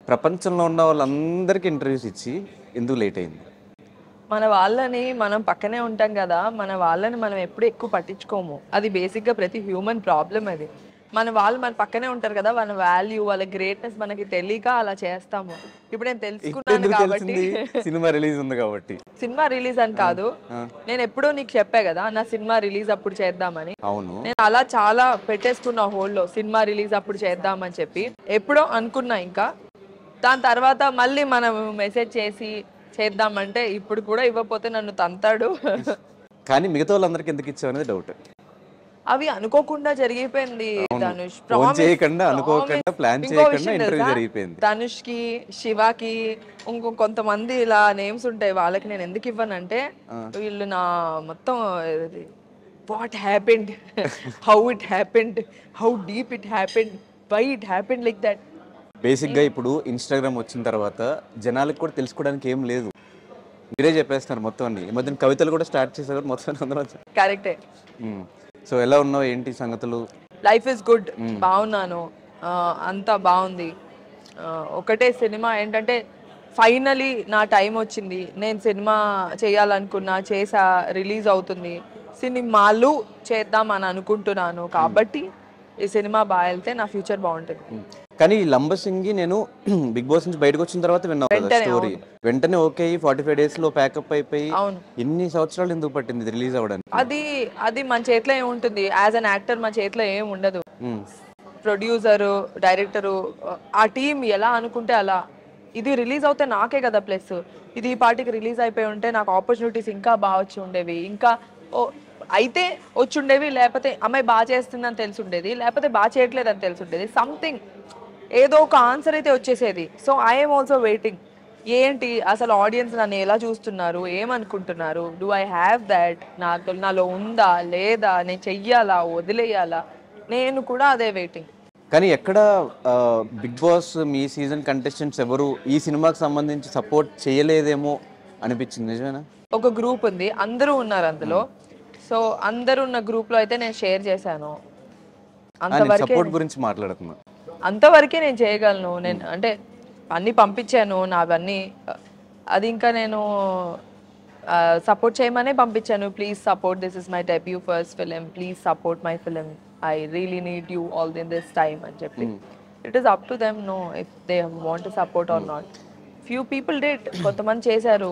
ప్రపంచంలో ఉన్న వాళ్ళందరికీ ఇంటర్వ్యూస్ ఇచ్చి ఎందుకు లేట్ అయింది మన వాళ్ళని మనం పక్కనే ఉంటాం కదా మన వాళ్ళని మనం ఎప్పుడు ఎక్కువ పట్టించుకోము అది బేసిక్గా ప్రతి హ్యూమన్ ప్రాబ్లం అది మన వాళ్ళు మన పక్కనే ఉంటారు కదా వాళ్ళ వాల్యూ వాళ్ళ గ్రేట్నెస్ మనకి తెలియక అలా చేస్తాము ఇప్పుడు నేను ఇప్పుడు తెలుసుకున్నాను ఎందుకు కాబట్టి తెలిసింది సినిమా రిలీజ్ ఉంది కాబట్టి సినిమా రిలీజ్ అని కాదు నేను ఎప్పుడో నీకు చెప్పా కదా నా సినిమా రిలీజ్ అప్పుడు చేద్దామని అవును నేను అలా చాలా పెట్టేసుకున్నా హోల్డ్ లో సినిమా రిలీజ్ అప్పుడు చేద్దామని చెప్పి ఎప్పుడో అనుకున్నా ఇంకా దాని తర్వాత మళ్ళీ మనం మెసేజ్ చేసి చేద్దామంటే ఇప్పుడు కూడా ఇవ్వకపోతే నన్ను తంతాడు కానీ మిగతా వాళ్ళందరికీ ఎందుకు ఇచ్చావు అనేది డౌట్ అవి అనుకోకుండా జరిగిపోయింది ధనుష్ ఫోన్ Promise, చేయకుండా అనుకోకుండా promise. ప్లాన్ ఇంకో చేయకుండా విషయం ఇంటర్వ్యూ తెలుసా? జరిగిపోయింది ధనుష్ కి శివకి ఇంకో కొంతమంది ఇలా నేమ్స్ ఉంటాయి వాళ్ళకి నేను ఎందుకు ఇవ్వనంటే వీళ్ళు నా మొత్తం what happened how it happened how deep it happened why it happened like that basic గా ఇప్పుడు ఇన్స్టాగ్రామ్ వచ్చిన తర్వాత జనాలకు కూడా తెలుసుకోవడానికి ఏం లేదు మీరే చెప్పేస్తున్నారు మొత్తం అన్ని ఈ మధ్యన కవితలు కూడా స్టార్ట్ చేశారు మొత్తం అందరూ కరెక్టే సో ఎలా ఉన్నావు ఏంటి సంగతులు లైఫ్ ఇస్ గుడ్ బాగున్నాను ఆ, అంతా బాగుంది ఆ, ఒకటే సినిమా ఏంటంటే ఫైనలీ నా టైం వచ్చింది నేను సినిమా చేయాలనుకున్నా చేసా రిలీజ్ అవుతుంది సినిమాలు చేద్దాం అని అనుకుంటున్నాను కాబట్టి ఈ సినిమా బాగా వెళ్తే నా ఫ్యూచర్ బాగుంటుంది మ్మ్. కానీ ఈ లంబసింగి నేను బిగ్ బాస్ నుంచి బయటకు వచ్చిన తర్వాత విన్నావు కదా వెంటనే, స్టోరీ వెంటనే ఓకే ఫార్టీ ఫైవ్ డేస్ లో ప్యాకప్ అయిపోయి అవును ఎన్ని సంవత్సరాలు ఎందుకు పట్టింది రిలీజ్ అవ్వడానికి అది అది మన చేతిలో ఏముంటుంది యాజ్ అన్ యాక్టర్ మన చేతిలో ఏం ఉండదు మ్మ్. ప్రొడ్యూసరు డైరెక్టరు ఆ టీం ఎలా అనుకుంటే అలా ఇది రిలీజ్ అవుతే నాకే కదా ప్లస్ ఇది ఈ పార్టీకి రిలీజ్ అయిపోయి ఉంటే నాకు ఆపర్చునిటీస్ ఇంకా బాగా వచ్చి ఉండేవి ఇంకా ఓ అయితే వచ్చి ఉండేవి లేకపోతే అమ్మాయి బాగా చేస్తుందని తెలిసి ఉండేది లేకపోతే బాగా చేయట్లేదని తెలిసి ఉండేది సంథింగ్ ఏదో ఒక ఆన్సర్ అయితే వచ్చేసేది సో ఐఎమ్ ఆల్సో వెయిటింగ్ ఏంటి అసలు ఆడియన్స్ నన్ను ఎలా చూస్తున్నారు ఏమనుకుంటున్నారు డూ ఐ హ్యావ్ దాట్ నాకు నాలో ఉందా లేదా నేను చెయ్యాలా వదిలేయాలా నేను కూడా అదే వెయిటింగ్ కానీ ఎక్కడ బిగ్ బాస్ మీ సీజన్ కంటెస్టెంట్స్ ఎవరు ఈ సినిమాకి సంబంధించి సపోర్ట్ చేయలేదేమో అనిపించింది నిజమేనా ఒక గ్రూప్ ఉంది అందరూ ఉన్నారు అందులో సో అందరూ ఉన్న గ్రూప్ లో అయితే నేను షేర్ చేశాను అంతవరకే సపోర్ట్ గురించి మాట్లాడుతున్నా అంతవరకే నేను చేయగలను నేను అంటే అన్ని పంపించాను నావన్నీ అది ఇంకా నేను సపోర్ట్ చేయమనే పంపించాను please support this is my debut first film please support my film I really need you all in this time అని చెప్పి it is up to them no if they want support or not few people date కొంతమంది చేశారు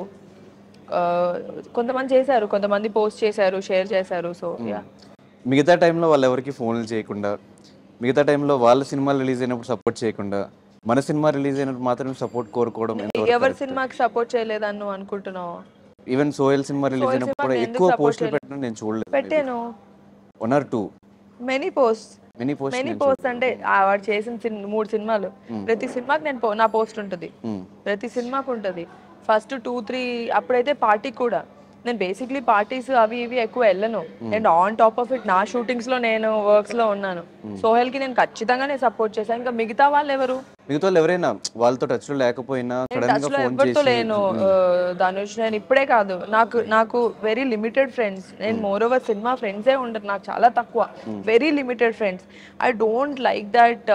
Uh, కొంతమంది చేశారు కొంతమంది post చేశారు share చేశారు so yeah మిగతా టైంలో వాళ్ళు ఎవరికి ఫోన్లు చేయకుండా మిగతా టైంలో వాళ్ళ సినిమా రిలీజ్ అయినప్పుడు సపోర్ట్ చేయకుండా మన సినిమా రిలీజ్ అయినప్పుడు మాత్రమే సపోర్ట్ కోరుకోవడం ఎవరి సినిమాకి సపోర్ట్ చేయలేదని నువ్వు అనుకుంటున్నావు ఈవెన్ సోయల్ సినిమా రిలీజ్ అయినప్పుడు కూడా సినిమాకి ఎక్కువ ఎందుకు పోస్టులు పెట్టడం నేను చూడలేదు పెట్టాను one or two many post many post many post అంటే ఆ వాడు చేసిన సిన్- మూడు సినిమాలు ప్రతి సినిమాకి నేను పో- నా పోస్ట్ ఉంటుంది ప్రతి సినిమాకి ఉంటుంది ఫస్ట్ టూ త్రీ అప్పుడైతే పార్టీ కూడా నేను బేసిక్లీ పార్టీస్ అవి ఇవి ఎక్కువ వెళ్ళను and on top of it నా షూటింగ్స్ లో నేను వర్క్స్ లో ఉన్నాను సోహెల్ కి నేను ఖచ్చితంగా నేను సపోర్ట్ చేశాను ఇంకా మిగతా వాళ్ళు ఎవరు మిగతా వాళ్ళు ఎవరైనా వాళ్ళతో టచ్ లో లేకపోయినా సడన్ టచ్ గా లో ఫోన్ ఎవరితో చేసి లేను ఆ, ధనుష్ నేను ఇప్పుడే కాదు నాకు నాకు వెరీ లిమిటెడ్ ఫ్రెండ్స్ నేను మోర్ ఓవర్ సినిమా ఫ్రెండ్సే ఉండరు నాకు చాలా తక్కువ very limited friends I don't like that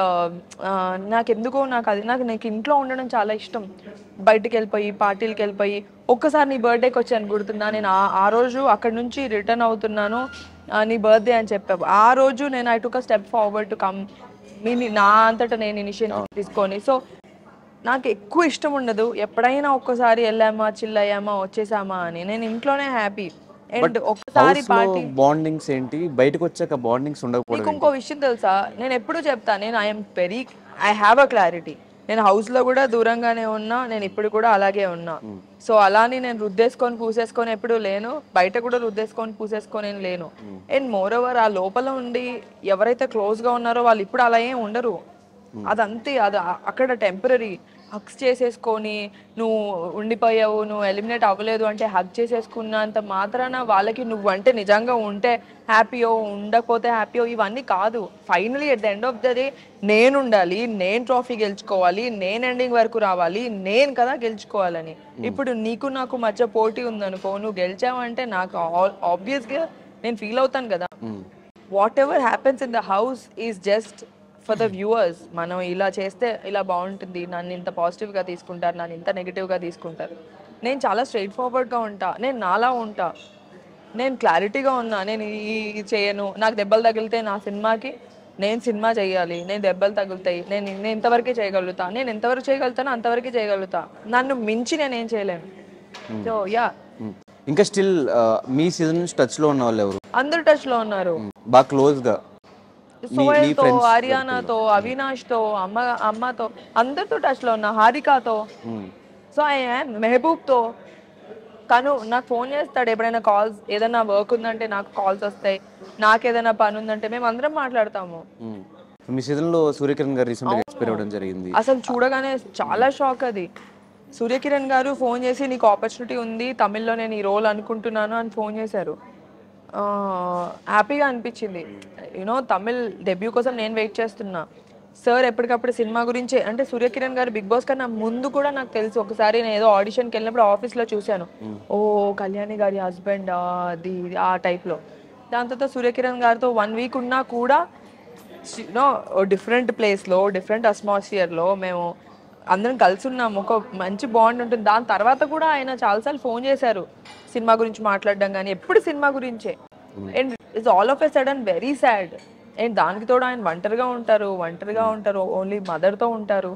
నాకు ఎందుకో నాకు అది నాకు నాకు ఇంట్లో ఉండడం చాలా ఇష్టం బయటికి వెళ్ళిపోయి పార్టీలకు వెళ్ళిపోయి ఒక్కసారి నీ బర్త్డేకి వచ్చాను గుర్తుందా నేను ఆ- ఆ రోజు అక్కడ నుంచి రిటర్న్ అవుతున్నాను ఆ, నీ బర్త్డే అని చెప్పావు ఆ రోజు నేను I took step forward to come me నా అంతటా నేను ఇనిషియేటివ్ తీసుకొని సో నాకు ఎక్కువ ఇష్టం ఉండదు ఎప్పుడైనా ఒక్కసారి వెళ్ళామా చిల్ అయ్యామా వచ్చేసామా అని నేను ఇంట్లోనే హ్యాపీ అండ్ ఒక్కసారి హౌస్ లో పార్టీ బాండింగ్స్ ఏంటి బయటకు వచ్చాక బాండింగ్స్ ఉండకపోవడం నీకు ఇంకో విషయం తెలుసా నేను ఎప్పుడు చెప్తా నేను I'm very I have a clarity నేను house లో కూడా దూరంగానే ఉన్నా నేను ఇప్పుడు కూడా అలాగే ఉన్నా సో అలాని నేను రుద్దేసుకొని పూసేసుకొని ఎప్పుడు లేను బయట కూడా రుద్దేసుకొని పూసేసుకొని ఏం లేను అండ్ మోర్ ఓవర్ ఆ లోపల ఉండి ఎవరైతే క్లోజ్ గా ఉన్నారో వాళ్ళు ఇప్పుడు అలా ఏం ఉండరు అదంతే అది అ- అక్కడ టెంపరీ హగ్స్ చేసేసుకొని నువ్వు ఉండిపోయావు నువ్వు ఎలిమినేట్ అవ్వలేదు అంటే హగ్ చేసేసుకున్నంత మాత్రాన వాళ్ళకి నువ్వు అంటే నిజంగా ఉంటే హ్యాపీయో ఉండకపోతే హ్యాపీయో ఇవన్నీ కాదు finally at the end of the day నేను ఉండాలి నేను ట్రోఫీ గెలుచుకోవాలి నేను ఎండింగ్ వరకు రావాలి నేను కదా గెలుచుకోవాలని ఇప్పుడు నీకు నాకు మధ్య పోటీ ఉందనుకో నువ్వు గెలిచావంటే నాకు ఆబ్వియస్గా నేను ఫీల్ అవుతాను కదా whatever happens in the house is just for the viewers మనం ఇలా చేస్తే ఇలా బాగుంటుంది నన్ను ఇంత పాజిటివ్గా తీసుకుంటారు నన్ను ఇంత నెగిటివ్గా తీసుకుంటారు నేను చాలా స్ట్రైట్ ఫార్వర్డ్గా ఉంటా నేను నాలా ఉంటా నేను క్లారిటీగా ఉన్నా నేను ఈ ఈ చేయను నాకు దెబ్బలు తగిలితే నా సినిమాకి నేను సినిమా చేయాలి నేను దెబ్బలు తగులుతాయి నేను నేను ఇంతవరకే చేయగలుగుతా నేను ఎంతవరకు చేయగలుగుతానో అంతవరకే చేయగలుగుతా నన్ను మించి నేను ఏం చేయలేను సో యా మ్మ్. ఇంకా స్టిల్ మీ సీజన్ నుంచి టచ్లో ఉన్న వాళ్ళు ఎవరు అందరు టచ్లో ఉన్నారు మ్మ్. బాగా క్లోజ్గా సోహెల్తో ఆర్యానాతో అవినాష్తో అమ్మ అమ్మతో అందరితో టచ్లో ఉన్నా హారికాతో సో ఐ మెహబూబ్తో తను నాకు ఫోన్ చేస్తాడు ఎప్పుడైనా కాల్స్ ఏదైనా వర్క్ ఉందంటే నాకు కాల్స్ వస్తాయి నాకు ఏదైనా పని ఉందంటే మేము అందరం మాట్లాడతాము మీ సీజన్లో సూర్యకిరణ్ గారు రీసెంట్గా ఎక్స్పైర్ అవ్వడం జరిగింది అసలు చూడగానే చాలా షాక్ అది సూర్యకిరణ్ గారు ఫోన్ చేసి నీకు ఆపర్చునిటీ ఉంది తమిళ్లో నేను ఈ రోల్ అనుకుంటున్నాను అని ఫోన్ చేశారు ఆ, హ్యాపీగా అనిపించింది యూనో తమిళ్ డెబ్యూ కోసం నేను వెయిట్ చేస్తున్నా సార్ ఎప్పటికప్పుడు సినిమా గురించి అంటే సూర్యకిరణ్ గారు బిగ్ బాస్ కన్నా ముందు కూడా నాకు తెలుసు ఒకసారి నేను ఏదో ఆడిషన్కి వెళ్ళినప్పుడు ఆఫీస్లో చూశాను ఓ కళ్యాణి గారి హస్బెండ్ అది ఇది, ఆ టైప్లో దాని తర్వాత సూర్యకిరణ్ గారితో వన్ వీక్ ఉన్నా కూడా యూనో డిఫరెంట్ ప్లేస్లో డిఫరెంట్ అట్మాస్ఫియర్లో మేము అందరం కలిసి ఉన్నాము ఒక మంచి బాండ్ ఉంటుంది దాని తర్వాత కూడా ఆయన చాలాసార్లు ఫోన్ చేశారు సినిమా గురించి మాట్లాడడం కానీ ఎప్పుడు సినిమా గురించే and it's all of a sudden very sad and దానికి తోడు ఆయన ఒంటరిగా ఉంటారు ఒంటరిగా ఉంటారు ఓన్లీ మదర్తో ఉంటారు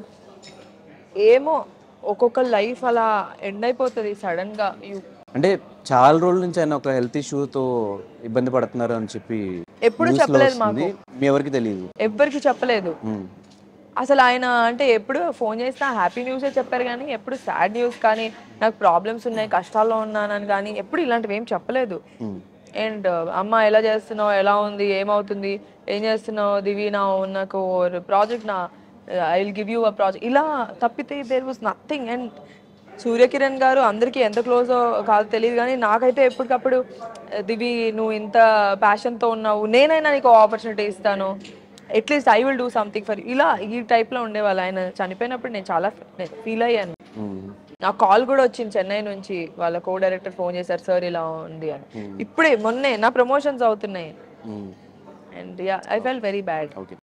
ఏమో ఒక్కొక్క లైఫ్ అలా ఎండ్ అయిపోతుంది సడన్గా యూ అంటే చాలా రోజుల నుంచి ఆయన ఒక హెల్త్ ఇష్యూతో ఇబ్బంది పడుతున్నారు అని చెప్పి ఎప్పుడు news లో చెప్పలేదు వస్తుంది. మీ ఎవరికి తెలియదు ఎవ్వరికి చెప్పలేదు మ్మ్. అసలు ఆయన అంటే ఎప్పుడు ఫోన్ చేసినా హ్యాపీ న్యూసే చెప్పారు కానీ ఎప్పుడు సాడ్ న్యూస్ కానీ నాకు ప్రాబ్లమ్స్ ఉన్నాయి కష్టాల్లో ఉన్నానని కానీ ఎప్పుడు ఇలాంటివి ఏం చెప్పలేదు మ్మ్. అండ్ అమ్మ ఎలా చేస్తున్నావు ఎలా ఉంది ఏమవుతుంది ఏం చేస్తున్నావు దివి నా నాకు ప్రాజెక్ట్ నా I will give you a project ఇలా తప్పితే there was nothing and Suryakiran garu అందరికీ ఎంత క్లోజ్ కాదు తెలియదు కానీ నాకైతే ఎప్పటికప్పుడు దివి నువ్వు ఇంత ప్యాషన్తో ఉన్నావు నేనైనా నీకు ఆపర్చునిటీ ఇస్తాను at least I will do something for ఇలా ఈ టైప్లో ఉండేవాళ్ళు ఆయన చనిపోయినప్పుడు నేను చాలా ఫీల్ అయ్యాను మ్మ్. నాకు కాల్ కూడా వచ్చింది చెన్నై నుంచి వాళ్ళ కో డైరెక్టర్ ఫోన్ చేశారు సార్ ఇలా ఉంది అని ఇప్పుడే మొన్నే నా ప్రమోషన్స్ అవుతున్నాయి hmm. And I fell very bad okay